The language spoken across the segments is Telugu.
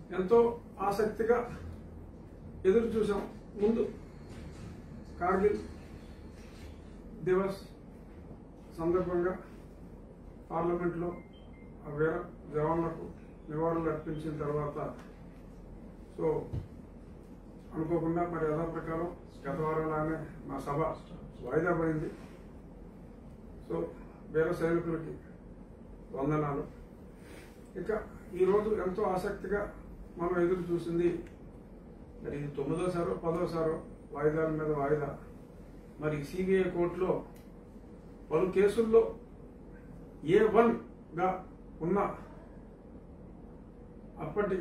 ఎంతో ఆసక్తిగా ఎదురు చూసాం ముందు కార్గిల్ దివస్ సందర్భంగా పార్లమెంట్లో ఆ వీర జవాన్లకు నివాళులు అర్పించిన తర్వాత సో అనుకోకుండా మరి యథా ప్రకారం గత వారంలానే మా సభ వాయిదా పడింది సో వీర సైనికులకి వందనాలు ఇక ఈరోజు ఎంతో ఆసక్తిగా మనం ఎదురు చూసింది మరి ఇది తొమ్మిదోసారో పదోసారో వాయిదాల మీద వాయిదా మరి సిబిఐ కోర్టులో పలు కేసుల్లో ఏ వన్గా ఉన్న అప్పటి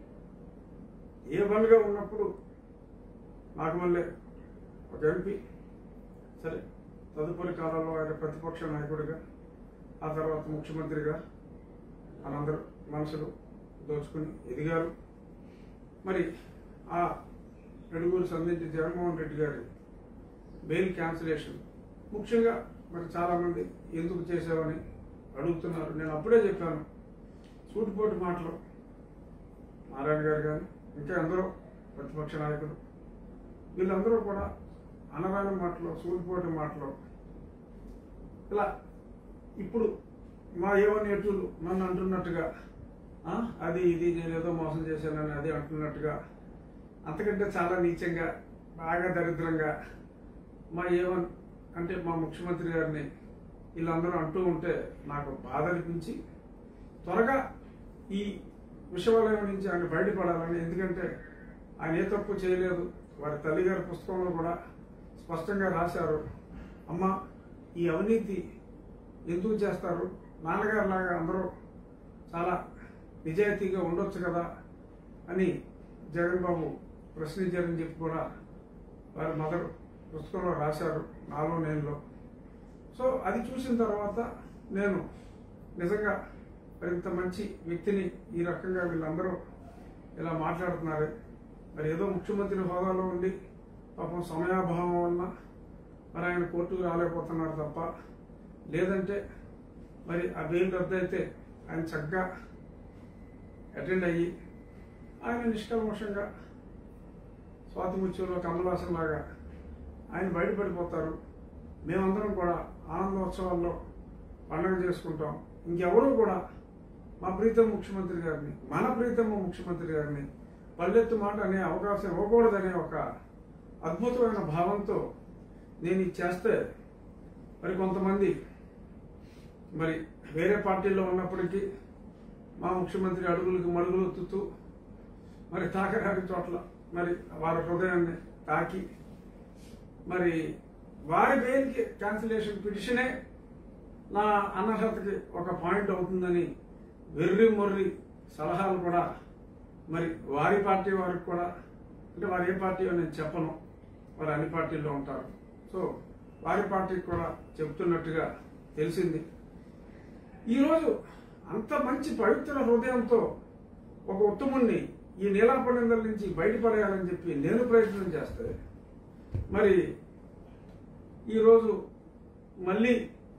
ఏ వన్గా ఉన్నప్పుడు నాగమల్లె ఒక ఎంపీ సరే తదుపరి కాలంలో ఆయన ప్రతిపక్ష నాయకుడిగా ఆ తర్వాత ముఖ్యమంత్రిగా మనందరూ మనసులు దోచుకుని ఎదిగారు మరి ఆ రెడుగులు సంధించి జగన్మోహన్ రెడ్డి గారి బెయిల్ క్యాన్సిలేషన్ ముఖ్యంగా మరి చాలామంది ఎందుకు చేసావని అడుగుతున్నారు నేను అప్పుడే చెప్పాను సూటిపోటు మాటలు నారాయణ గారు కానీ ఇంకా ఎందరో ప్రతిపక్ష నాయకులు వీళ్ళందరూ కూడా అనరాని మాటలు సూటిపోటు మాటలు ఇలా ఇప్పుడు మా ఏవనేటులు నన్ను అంటున్నట్టుగా ఆ, అది ఇది నేను ఏదో మోసం చేశానని అది అంటున్నట్టుగా అంతకంటే చాలా నీచంగా బాగా దరిద్రంగా మా ఏవన్ అంటే మా ముఖ్యమంత్రి గారిని వీళ్ళందరూ అంటూ ఉంటే నాకు బాధ అనిపించి త్వరగా ఈ విషవలయం నుంచి ఆయన బయటపడాలని ఎందుకంటే ఆయన ఏ తప్పు చేయలేదు వారి తల్లిగారి పుస్తకంలో కూడా స్పష్టంగా రాశారు అమ్మ ఈ అవినీతి ఎందుకు చేస్తారు నాన్నగారు లాగా అందరూ చాలా నిజాయితీగా ఉండొచ్చు కదా అని జగన్ బాబు ప్రశ్నించారని చెప్పి కూడా వారి మదర్ పుస్తకంలో రాశారు నాలో నేనులో సో అది చూసిన తర్వాత నేను నిజంగా మరింత మంచి వ్యక్తిని ఈ రకంగా వీళ్ళందరూ ఇలా మాట్లాడుతున్నారు మరి ఏదో ముఖ్యమంత్రి హోదాలో ఉండి పాపం సమయాభావం వలన మరి ఆయన కోర్టుకు రాలేకపోతున్నారు తప్ప లేదంటే మరి ఆ బెయిల్ రద్దు అయితే ఆయన చక్కగా అటెండ్ అయ్యి ఆయన నిష్కల్మషంగా స్వాతిముత్యంలో కమలాసన్ లాగా ఆయన బయటపడిపోతారు మేమందరం కూడా ఆనందోత్సవాల్లో పండగ చేసుకుంటాం ఇంకెవరూ కూడా మా ప్రీతం ముఖ్యమంత్రి గారిని మన ప్రీతమ ముఖ్యమంత్రి గారిని పల్లెత్తు మాట అనే అవకాశం ఇవ్వకూడదనే ఒక అద్భుతమైన భావంతో నేను ఇది చేస్తే మరి కొంతమంది మరి వేరే పార్టీల్లో ఉన్నప్పటికీ మా ముఖ్యమంత్రి అడుగులకు మడుగులు ఎత్తుతూ మరి తాకరాని చోట్ల మరి వారి హృదయాన్ని తాకి మరి వారి బెయిల్కి క్యాన్సిలేషన్ పిటిషనే నా అనర్హతకి ఒక పాయింట్ అవుతుందని వెర్రి మొర్రి సలహాలు కూడా మరి వారి పార్టీ వారికి కూడా అంటే వారు ఏ పార్టీ నేను చెప్పను వారు అన్ని పార్టీల్లో ఉంటారు సో వారి పార్టీకి కూడా చెప్తున్నట్టుగా తెలిసింది ఈరోజు అంత మంచి పవిత్ర హృదయంతో ఒక ఉత్తముణ్ణి ఈ నీలాపనిందల నుంచి బయటపడేయాలని చెప్పి నేను ప్రయత్నం చేస్తే మరి ఈరోజు మళ్ళీ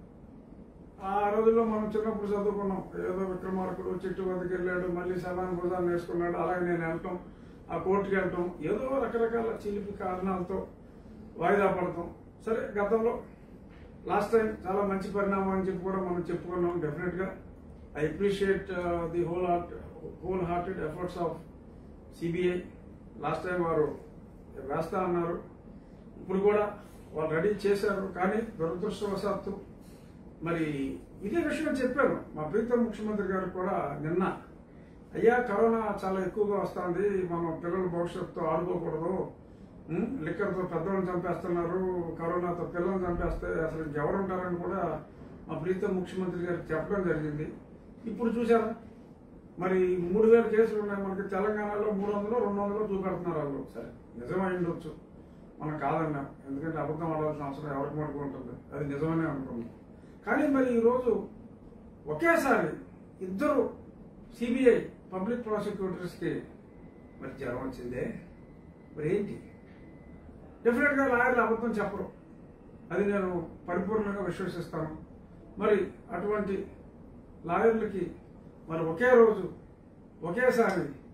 ఆ రోజుల్లో మనం చిన్నప్పుడు చదువుకున్నాం ఏదో విక్రమార్కుడు చెట్టు వద్దకు వెళ్ళాడు మళ్ళీ సలాన్ భుజాన్ని వేసుకున్నాడు అలాగే నేను వెళ్ళటం ఆ కోర్టుకి వెళ్ళటం ఏదో రకరకాల చిలిపి కారణాలతో వాయిదా పడతాం సరే గతంలో లాస్ట్ టైం చాలా మంచి పరిణామం అని చెప్పి కూడా మనం చెప్పుకున్నాం డెఫినెట్ గా I appreciate the whole heart whole hearted efforts of CBI last time వారు వేస్తా అన్నారు ఇప్పుడు కూడా వాళ్ళు రెడీ చేశారు కానీ దురదృష్టవశాత్తు మరి ఇదే విషయం చెప్పాను మా ప్రీతం ముఖ్యమంత్రి గారు కూడా నిన్న అయ్యా కరోనా చాలా ఎక్కువగా వస్తుంది మనం పిల్లల భవిష్యత్తుతో ఆడుకోకూడదు ఉం? లిక్కర్తో పెద్దవాళ్ళని చంపేస్తున్నారు కరోనాతో పిల్లల్ని చంపేస్తే అసలు ఇంకెవరు ఉంటారని కూడా మా ప్రీతం ముఖ్యమంత్రి గారు చెప్పడం జరిగింది ఇప్పుడు చూసారా మరి మూడు వేల కేసులు ఉన్నాయి మనకి తెలంగాణలో మూడు వందలు రెండు వందలు చూపెడుతున్నారు వాళ్ళు సరే నిజమై ఉండొచ్చు మనం కాదన్నాం ఎందుకంటే అబద్ధం ఆడాల్సిన అవసరం ఎవరికి మటుకు ఉంటుంది అది నిజమనే అనుకున్నాం కానీ మరి ఈరోజు ఒకేసారి ఇద్దరు సిబిఐ పబ్లిక్ ప్రాసిక్యూటర్స్కి మరి జ్వరం వచ్చిందే మరి ఏంటి డెఫినెట్గా లాయర్లు అబద్ధం చెప్పరు అది నేను పరిపూర్ణంగా విశ్వసిస్తాను మరి అటువంటి లాయర్లకి మరి ఒకే రోజు ఒకేసారి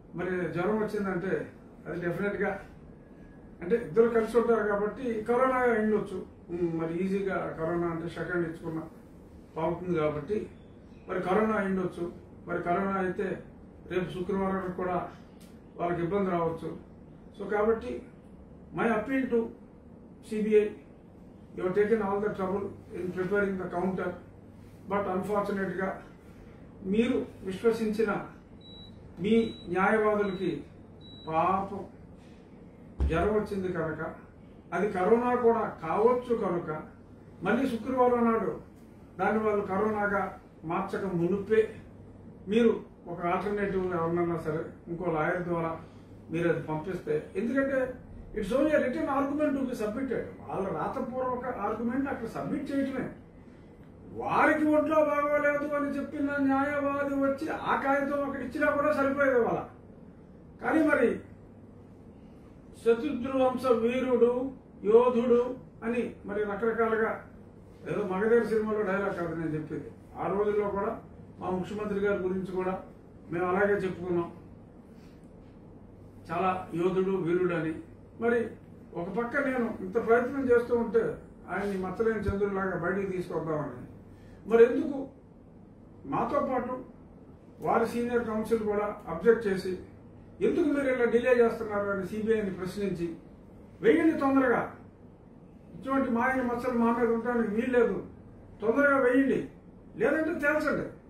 మరి జ్వరం వచ్చిందంటే అది డెఫినెట్గా అంటే ఇద్దరు కలిసి ఉంటారు కాబట్టి కరోనా అయిండొచ్చు ఉమ్, మరి ఈజీగా కరోనా అంటే సెకండ్ ఇచ్చుకున్న పావుతుంది కాబట్టి మరి కరోనా అయిండొచ్చు మరి కరోనా అయితే రేపు శుక్రవారం కూడా వాళ్ళకి ఇబ్బంది రావచ్చు సో కాబట్టి my appeal to CBI you taken all the trouble in preparing the counter but అన్ఫార్చునేట్గా మీరు విశ్వసించిన మీ న్యాయవాదులకి పాపం జ్వరం వచ్చింది కనుక అది కరోనా కూడా కావచ్చు కనుక మళ్ళీ శుక్రవారం నాడు దాన్ని వాళ్ళు కరోనాగా మార్చక మునుపే మీరు ఒక ఆల్టర్నేటివ్ ఎవరినన్నా సరే ఇంకో లాయర్ ద్వారా మీరు అది పంపిస్తే ఎందుకంటే it's only return argument to be submitted వాళ్ళ రాతపూర్వక ఆర్గ్యుమెంట్ అక్కడ సబ్మిట్ చేయటమే వారికి ఒంట్లో బాగోలేదు అని చెప్పిన న్యాయవాది వచ్చి ఆ కాగితం అక్కడ ఇచ్చినా కూడా సరిపోయేది వాళ్ళ కానీ మరి శత్రువంశ వీరుడు యోధుడు అని మరి రకరకాలుగా ఏదో మగధీర సినిమాలో డైలాగ్ కాదు నేను చెప్పేది ఆ రోజుల్లో కూడా మా ముఖ్యమంత్రి గారి గురించి కూడా మేము అలాగే చెప్పుకున్నాం చాలా యోధుడు వీరుడు అని మరి ఒక పక్క నేను ఇంత ప్రయత్నం చేస్తూ ఉంటే ఆయన్ని మచ్చలేని చంద్రులాగా బయటికి తీసుకొద్దామని మరి ఎందుకు మాతో పాటు వారి సీనియర్ కౌన్సిల్ కూడా అబ్జెక్ట్ చేసి ఎందుకు మీరు ఇలా డిలే చేస్తున్నారు అని సిబిఐని ప్రశ్నించి వెయ్యండి తొందరగా ఇటువంటి మాయని మచ్చలు మా మీద ఉండడానికి వీల్లేదు తొందరగా వేయండి లేదంటే తేల్చండి